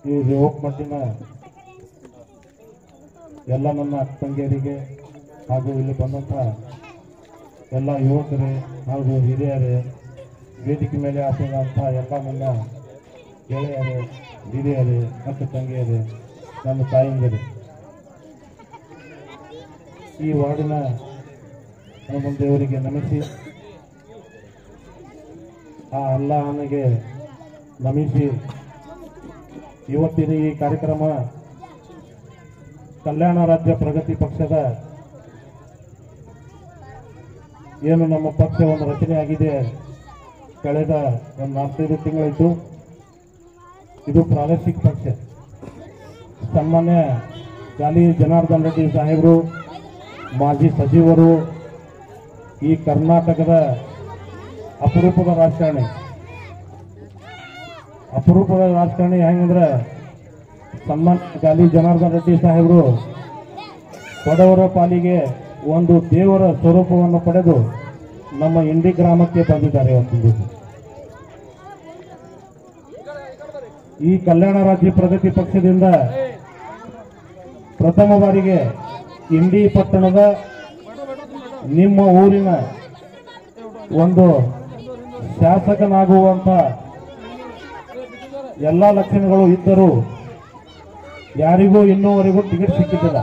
ಈ ಯುವಕ ಮಟ್ಟಿನ ಎಲ್ಲ ನನ್ನ ಅಕ್ಕ ತಂಗಿಯರಿಗೆ ಹಾಗೂ ಇಲ್ಲಿ ಬಂದಂಥ ಎಲ್ಲ ಯುವಕರೇ ಹಾಗೂ ಹಿರಿಯರೇ ವೇದಿಕೆ ಮೇಲೆ ಹಾಸಿದಂಥ ಎಲ್ಲ ನನ್ನ ಗೆಳೆಯರೇ ಹಿರಿಯರೇ ಅಕ್ಕ ತಂಗಿಯರೇ ನನ್ನ ತಾಯಿಂದಿರೇ ಈ ವಾರ್ಡಿನ ಹನುಮನ್ ದೇವರಿಗೆ ನಮಿಸಿ ಆ ಅಲ್ಲಾಹನಿಗೆ ನಮಿಸಿ ಇವತ್ತಿನ ಈ ಕಾರ್ಯಕ್ರಮ ಕಲ್ಯಾಣ ರಾಜ್ಯ ಪ್ರಗತಿ ಪಕ್ಷದ ಏನು ನಮ್ಮ ಪಕ್ಷ ಒಂದು ರಚನೆ ಆಗಿದೆ ಕಳೆದ ಒಂದು ನಾಲ್ಕೈದು ತಿಂಗಳಾಯಿತು ಇದು ಪ್ರಾದೇಶಿಕ ಪಕ್ಷ ಸನ್ಮಾನ್ಯ ಗಾಲಿ ಜನಾರ್ದನ್ ರೆಡ್ಡಿ ಸಾಹೇಬರು ಮಾಜಿ ಸಚಿವರು ಈ ಕರ್ನಾಟಕದ ಅಪರೂಪದ ರಾಜಕಾರಣಿ ಅಪರೂಪದ ರಾಜಕಾರಣಿ ಹೆಂಗಂದ್ರೆ ಸನ್ಮಾನ್ಯ ಗಾಲಿ ಜನಾರ್ದನ್ ರೆಡ್ಡಿ ಸಾಹೇಬರು ಬಡವರ ಪಾಲಿಗೆ ಒಂದು ದೇವರ ಸ್ವರೂಪವನ್ನು ಪಡೆದು ನಮ್ಮ ಇಂಡಿ ಗ್ರಾಮಕ್ಕೆ ಬಂದಿದ್ದಾರೆ ಇವತ್ತಿನ ದಿವಸ ಈ ಕಲ್ಯಾಣ ರಾಜ್ಯ ಪ್ರಗತಿ ಪಕ್ಷದಿಂದ ಪ್ರಥಮ ಬಾರಿಗೆ ಇಂಡಿ ಪಟ್ಟಣದ ನಿಮ್ಮ ಊರಿನ ಒಂದು ಶಾಸಕನಾಗುವಂತ ಎಲ್ಲ ಲಕ್ಷಣಗಳು ಇದ್ದರೂ ಯಾರಿಗೂ ಇನ್ನೂವರೆಗೂ ಟಿಕೆಟ್ ಸಿಕ್ಕಿದ್ದಿಲ್ಲ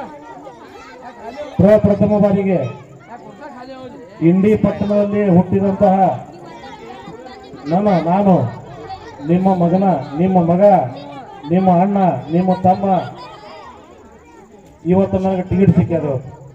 ಪ್ರಪ್ರಥಮ ಬಾರಿಗೆ ಇಂಡಿ ಪಟ್ಟಣದಲ್ಲಿ ಹುಟ್ಟಿದಂತಹ ನಾನು ನಾನು ನಿಮ್ಮ ಮಗನ ನಿಮ್ಮ ಮಗ ನಿಮ್ಮ ಅಣ್ಣ ನಿಮ್ಮ ತಮ್ಮ ಇವತ್ತು ನನಗೆ ಟಿಕೆಟ್ ಸಿಕ್ಕ್ಯದ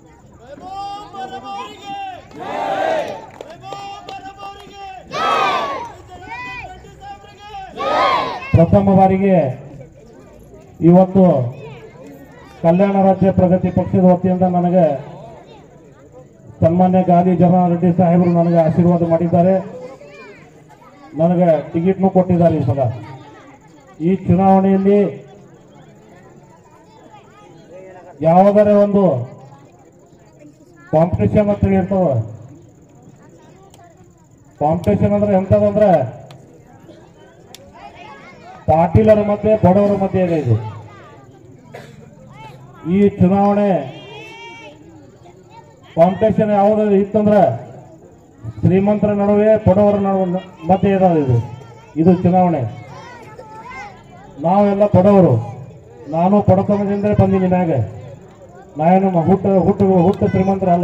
ಪ್ರಥಮ ಬಾರಿಗೆ ಇವತ್ತು ಕಲ್ಯಾಣ ರಾಜ್ಯ ಪ್ರಗತಿ ಪಕ್ಷದ ವತಿಯಿಂದ ನನಗೆ ಸನ್ಮಾನ್ಯ ಗಾಲಿ ಜಗನ್ನಾಥ ರೆಡ್ಡಿ ಸಾಹೇಬರು ನನಗೆ ಆಶೀರ್ವಾದ ಮಾಡಿದ್ದಾರೆ ನನಗೆ ಟಿಕೆಟ್ನು ಕೊಟ್ಟಿದ್ದಾರೆ ಈ ಸಲ ಈ ಚುನಾವಣೆಯಲ್ಲಿ ಯಾವುದರ ಒಂದು ಕಾಂಪಿಟೇಷನ್ ಅಂತ ಇರ್ತಾವ ಕಾಂಪಿಟೇಷನ್ ಅಂದ್ರೆ ಎಂತದಂದ್ರೆ ಪಾಟೀಲರ ಮಧ್ಯೆ ಬಡವರ ಮಧ್ಯೆ ಇದೆ ಇದು ಈ ಚುನಾವಣೆ ಕಾಂಪಿಟೇಷನ್ ಯಾವ್ದು ಇತ್ತಂದ್ರೆ ಶ್ರೀಮಂತರ ನಡುವೆ ಬಡವರ ನಡುವೆ ಮಧ್ಯೆ ಇರೋದು ಇದು ಇದು ಚುನಾವಣೆ ನಾವೆಲ್ಲ ಬಡವರು ನಾನು ಬಡತನದಿಂದ ಬಂದೀನಿ ಮ್ಯಾಗ ನಾವೇನು ಹುಟ್ಟ ಹುಟ್ಟು ಹುಟ್ಟು ಶ್ರೀಮಂತರಲ್ಲ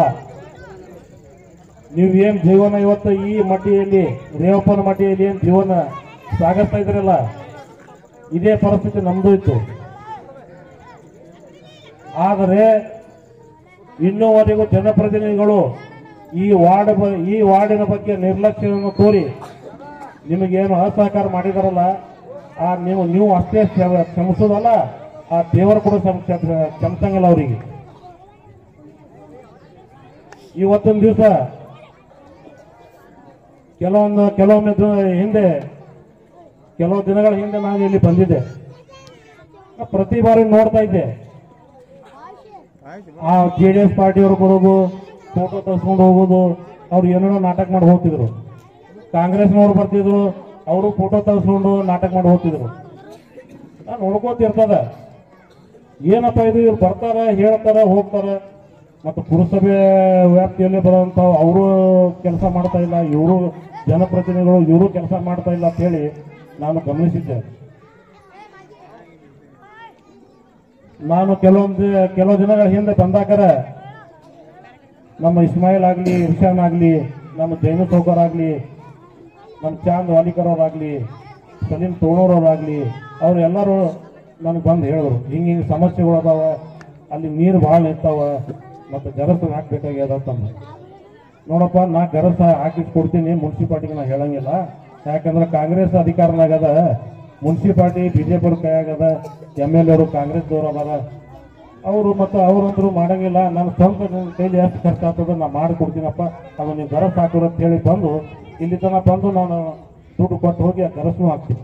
ನೀವು ಏನ್ ಜೀವನ ಇವತ್ತು ಈ ಮಟ್ಟಿಯಲ್ಲಿ ರೇವಪ್ಪನ ಮಟ್ಟಿಯಲ್ಲಿ ಏನ್ ಜೀವನ ಸಾಗಿಸ್ತಾ ಇದ್ರಲ್ಲ ಇದೇ ಪರಿಸ್ಥಿತಿ ನಮ್ದು ಇತ್ತು ಆದರೆ ಇನ್ನೂವರೆಗೂ ಜನಪ್ರತಿನಿಧಿಗಳು ಈ ವಾರ್ಡ್ ಬ- ಈ ವಾರ್ಡಿನ ಬಗ್ಗೆ ನಿರ್ಲಕ್ಷ್ಯವನ್ನು ತೋರಿ ನಿಮಗೇನು ಅಸಹಕಾರ ಮಾಡಿದಾರಲ್ಲ ಆ ನೀವು ನೀವು ಅಷ್ಟೇ ಕ್ಷಮ- ಕ್ಷಮಿಸೋದಲ್ಲ ಆ ದೇವರು ಕೂಡ ಕ್ಷಮ- ಕ್ಷಮ- ಕ್ಷಮಿಸಂಗಿಲ್ಲ ಅವರಿಗೆ ಇವತ್ತೊಂದು ದಿವಸ ಕೆಲವೊಂದು ಕೆಲವೊಮ್ಮೆ ದ- ಹಿಂದೆ ಕೆಲವು ದಿನಗಳ ಹಿಂದೆ ನಾನು ಇಲ್ಲಿ ಬಂದಿದ್ದೆ ಪ್ರತಿ ಬಾರಿ ನೋಡ್ತಾ ಇದ್ದೆ ಆ ಜೆ ಡಿ ಎಸ್ ಪಾರ್ಟಿಯವರು ಬರೋದು ಫೋಟೋ ತರಿಸ್ಕೊಂಡು ಹೋಗೋದು ಅವ್ರು ಏನೇನೋ ನಾಟಕ ಮಾಡಿ ಹೋಗ್ತಿದ್ರು ಕಾಂಗ್ರೆಸ್ನವ್ರು ಬರ್ತಿದ್ರು ಅವರು ಫೋಟೋ ತರಿಸ್ಕೊಂಡು ನಾಟಕ ಮಾಡಿ ಹೋಗ್ತಿದ್ರು ನಾನು ನೋಡ್ಕೋತಿರ್ತದ ಏನಪ್ಪ ಇದು ಇವ್ರು ಬರ್ತಾರ ಹೇಳ್ತಾರ ಹೋಗ್ತಾರ ಮತ್ತು ಪುರಸಭೆ ವ್ಯಾಪ್ತಿಯಲ್ಲಿ ಬರುವಂತ ಅವರು ಕೆಲಸ ಮಾಡ್ತಾ ಇಲ್ಲ ಇವರು ಜನಪ್ರತಿನಿಧಿಗಳು ಇವರು ಕೆಲಸ ಮಾಡ್ತಾ ಇಲ್ಲ ಅಂತ ಹೇಳಿ ನಾನು ಗಮನಿಸಿದ್ದೆ ನಾನು ಕೆಲವೊಂದು ಕೆಲವು ದಿನಗಳ ಹಿಂದೆ ಬಂದಾಕರ ನಮ್ಮ ಇಸ್ಮಾಯಿಲ್ ಆಗಲಿ ಇರ್ಷಾನ್ ಆಗಲಿ ನಮ್ಮ ಜೈನ ಸೌಕರ್ ಆಗಲಿ ನಮ್ಮ ಚಾಂದ್ ವಾಲಿಕರ್ ಅವ್ರಾಗ್ಲಿ ಸಲೀಂ ತೋಣೋರವ್ರಾಗ್ಲಿ ಅವ್ರು ಎಲ್ಲರೂ ನನಗೆ ಬಂದು ಹೇಳಿದ್ರು ಹಿಂಗೆ ಹಿಂಗೆ ಸಮಸ್ಯೆಗಳು ಅದಾವ ಅಲ್ಲಿ ನೀರು ಭಾಳ ಇರ್ತಾವ ಮತ್ತು ಗರಸು ಹಾಕ್ಬೇಕಾಗ್ಯದ ಅಂತಂದು ನೋಡಪ್ಪ ನಾ ಗರಸ ಹಾಕಿಸ್ ಕೊಡ್ತೀನಿ ಮುನ್ಸಿಪಾಲ್ಟಿಗೆ ನಾ ಹೇಳಂಗಿಲ್ಲ ಯಾಕಂದ್ರೆ ಕಾಂಗ್ರೆಸ್ ಅಧಿಕಾರನಾಗದ ಮುನ್ಸಿಪಾಲ್ಟಿ ಬಿಜೆಪಿ ಅವ್ರ ಕೈಯಾಗದ ಎಮ್ ಎಲ್ ಎರು ಕಾಂಗ್ರೆಸ್ದವ್ರು ಅದಾರ ಅವರು ಮತ್ತು ಅವರಂದ್ರು ಮಾಡಂಗಿಲ್ಲ ನನ್ನ ಸ್ವಂತ ನನ್ನ ಕೈಲಿ ಎಷ್ಟು ಖರ್ಚು ಆಗ್ತದೆ ನಾ ಮಾಡಿ ಕೊಡ್ತೀನಪ್ಪ ಅದು ನೀವು ಗರಸ್ ಹಾಕೋರು ಅಂತ ಹೇಳಿ ಬಂದು ಇಲ್ಲಿ ತನಕ ಬಂದು ನಾನು ದುಡ್ಡು ಕೊಟ್ಟು ಹೋಗಿ ಆ ಗರಸ್ನು ಹಾಕ್ತೀನಿ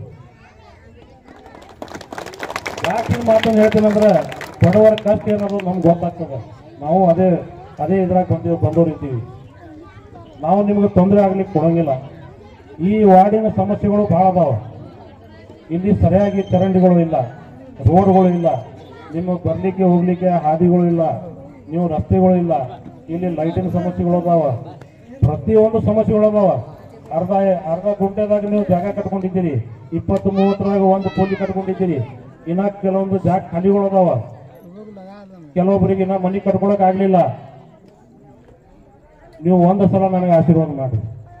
ಯಾಕೆ ಹಿಂಗೆ ಮಾತನ್ನು ಹೇಳ್ತೀನಂದ್ರೆ ಬಡವರ ಕಷ್ಟ ಏನದು ನಮ್ಗೆ ಗೊತ್ತಾಗ್ತದೆ ನಾವು ಅದೇ ಅದೇ ಇದ್ರಾಗ ಬಂದು ಬಂದವ್ರು ಇದ್ದೀವಿ ನಾವು ನಿಮ್ಗೆ ತೊಂದರೆ ಆಗ್ಲಿಕ್ಕೆ ಕೊಡಂಗಿಲ್ಲ ಈ ವಾರ್ಡಿನ ಸಮಸ್ಯೆಗಳು ಭಾಳ ಅದಾವ ಇಲ್ಲಿ ಸರಿಯಾಗಿ ಚರಂಡಿಗಳು ಇಲ್ಲ ರೋಡ್ಗಳು ಇಲ್ಲ ನಿಮಗೆ ಬರ್ಲಿಕ್ಕೆ ಹೋಗ್ಲಿಕ್ಕೆ ಹಾದಿಗಳು ಇಲ್ಲ ನೀವು ರಸ್ತೆಗಳು ಇಲ್ಲ ಇಲ್ಲಿ ಲೈಟಿನ ಸಮಸ್ಯೆಗಳು ಅದಾವ ಪ್ರತಿಯೊಂದು ಸಮಸ್ಯೆಗಳು ಅದಾವ ಅರ್ಧ ಅರ್ಧ ಗುಂಟೆದಾಗ ನೀವು ಜಾಗ ಕಟ್ಕೊಂಡಿದ್ದೀರಿ ಇಪ್ಪತ್ತು ಮೂವತ್ತರಾಗ ಒಂದು ಕೂಲಿ ಕಟ್ಕೊಂಡಿದ್ದೀರಿ ಇನ್ನ ಕೆಲವೊಂದು ಜಾಗ ಖಾಲಿಗಳು ಅದಾವ ಕೆಲವೊಬ್ಬರಿಗೆ ಇನ್ನ ಮನೆ ಕಟ್ಕೊಳಕ್ ಆಗ್ಲಿಲ್ಲ ನೀವು ಒಂದು ಸಲ ನನಗೆ ಆಶೀರ್ವಾದ ಮಾಡಿ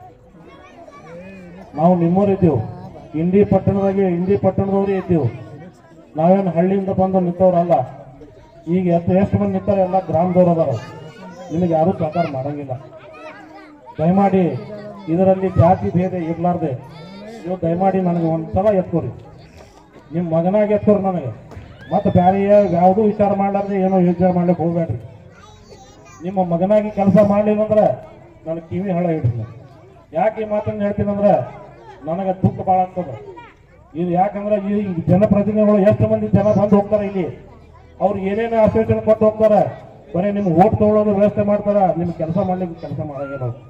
ನಾವು ನಿಮ್ಮವ್ರು ಇದ್ದೀವಿ ಇಂಡಿ ಪಟ್ಟಣದಾಗೆ ಇಂಡಿ ಪಟ್ಟಣದವ್ರೇ ಇದ್ದೀವಿ ನಾವೇನು ಹಳ್ಳಿಯಿಂದ ಬಂದು ನಿಂತವ್ರಲ್ಲ ಈಗ ಎಷ್ಟು ಎಷ್ಟು ಮಂದಿ ನಿಂತಾರೆ ಎಲ್ಲ ಗ್ರಾಮದವ್ರು ಅದಾರ ನಿಮಗೆ ಯಾರೂ ಸಹಕಾರ ಮಾಡಂಗಿಲ್ಲ ದಯಮಾಡಿ ಇದರಲ್ಲಿ ಜಾತಿ ಭೇದ ಇರ್ಲಾರ್ದೆ ನೀವು ದಯಮಾಡಿ ನನಗೆ ಒಂದ್ಸಲ ಎತ್ಕೋರಿ ನಿಮ್ಮ ಮಗನಾಗಿ ಎತ್ಕೋರಿ ನನಗೆ ಮತ್ತೆ ಬೇರೆ ಯಾವುದೂ ವಿಚಾರ ಮಾಡ್ಲಾರ್ದೆ ಏನೋ ಯೋಚನೆ ಮಾಡ್ಲಿಕ್ಕೆ ಹೋಗ್ಬೇಡ್ರಿ ನಿಮ್ಮ ಮಗನಾಗಿ ಕೆಲಸ ಮಾಡಲಿಲ್ಲ ಅಂದ್ರೆ ನನಗೆ ಕಿವಿ ಹಳ ಇಡ್ತೀನಿ ಯಾಕೆ ಈ ಮಾತನ್ನು ಹೇಳ್ತೀನಿ ಅಂದ್ರೆ ನನಗೆ ದುಃಖ ಭಾಳ ಆಗ್ತದೆ ಇದು ಯಾಕಂದ್ರೆ ಈ ಜನಪ್ರತಿನಿಧಿಗಳು ಎಷ್ಟು ಮಂದಿ ಜನ ಬಂದು ಹೋಗ್ತಾರೆ ಇಲ್ಲಿ ಅವ್ರು ಏನೇನು ಆಶ್ವಾಸನೆ ಕೊಟ್ಟು ಹೋಗ್ತಾರೆ ಬರೀ ನಿಮ್ಗೆ ಓಟ್ ತಗೊಳ್ಳೋದು ವ್ಯವಸ್ಥೆ ಮಾಡ್ತಾರ ನಿಮ್ಗೆ ಕೆಲಸ ಮಾಡ್ಲಿಕ್ಕೆ ಕೆಲಸ ಮಾಡಂಗಿಲ್ಲ ಅವ್ರು.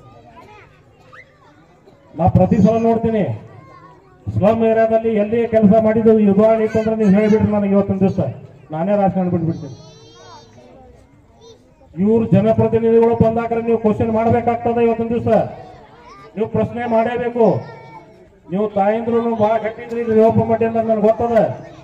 ನಾ ಪ್ರತಿ ಸಲ ನೋಡ್ತೀನಿ ಸ್ಲಮ್ ಏರಿಯಾದಲ್ಲಿ ಎಲ್ಲಿ ಕೆಲಸ ಮಾಡಿದ್ದು ಉದಾಹರಣೆ ಇತ್ತು ಅಂದ್ರೆ ನೀವು ಹೇಳಿಬಿಡ್ರಿ ನನಗೆ ಇವತ್ತಿನ ದಿವಸ ನಾನೇ ರಾಜಕಾರಣ ಬಿಟ್ಬಿಡ್ತೀನಿ ಇವ್ರು ಜನಪ್ರತಿನಿಧಿಗಳು ಬಂದಾಗ ನೀವು ಕ್ವಶನ್ ಮಾಡಬೇಕಾಗ್ತದೆ ಇವತ್ತಿನ ದಿವಸ ನೀವು ಪ್ರಶ್ನೆ ಮಾಡೇಬೇಕು ನೀವು ತಾಯಿಂದ್ರು ಬಹಳ ಗಟ್ಟಿದ್ರಿ ರೇವಪ್ಪ ಮಟ್ಟಿ ಅಂತ ನನಗೆ ಗೊತ್ತದ